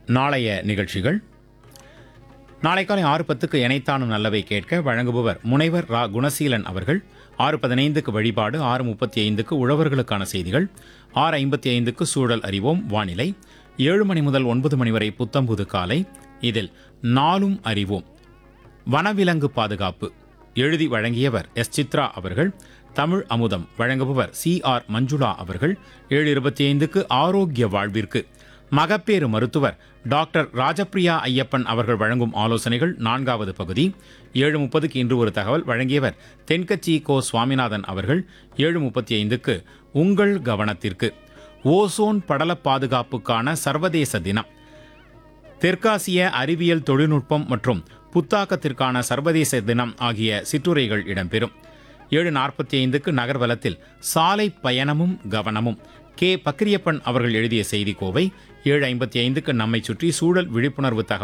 நாளைய நிகழ்ச்சிகள் நாளை காலை ஆறு பத்துக்கு இணைத்தானும் நல்லவை கேட்க வழங்குபவர் முனைவர் ரா குணசீலன் அவர்கள் ஆறு பதினைந்துக்கு வழிபாடு ஆறு முப்பத்தி ஐந்துக்கு உழவர்களுக்கான செய்திகள் ஆறு ஐம்பத்தி ஐந்துக்கு சூழல் அறிவோம் வானிலை ஏழு மணி முதல் ஒன்பது மணி வரை புத்தம்புது காலை இதில் நாளும் அறிவோம் வனவிலங்கு பாதுகாப்பு எழுதி வழங்கியவர் எஸ் சித்ரா அவர்கள் தமிழ் அமுதம் வழங்குபவர் சி ஆர் மஞ்சுளா அவர்கள் ஏழு இருபத்தி ஐந்துக்கு ஆரோக்கிய வாழ்விற்கு மகப்பேறு மருத்துவர் டாக்டர் ராஜப்பிரியா ஐயப்பன் அவர்கள் வழங்கும் ஆலோசனைகள் நான்காவது பகுதி ஏழு முப்பதுக்கு இன்று ஒரு தகவல் வழங்கியவர் தென்கட்சி கோ சுவாமிநாதன் அவர்கள் ஏழு முப்பத்தி ஐந்துக்கு உங்கள் கவனத்திற்கு ஓசோன் படல பாதுகாப்புக்கான சர்வதேச தினம் தெற்காசிய அறிவியல் தொழில்நுட்பம் மற்றும் புத்தாக்கத்திற்கான சர்வதேச தினம் ஆகிய சிற்றுரைகள் இடம்பெறும் ஏழு நாற்பத்தி ஐந்துக்கு நகர்வலத்தில் சாலை பயணமும் கவனமும் கே பக்கிரியப்பன் அவர்கள் எழுதிய செய்தி கோவை ஏழு ஐம்பத்தி ஐந்துக்கு நம்மை சுற்றி சூழல் விழிப்புணர்வு தகவல்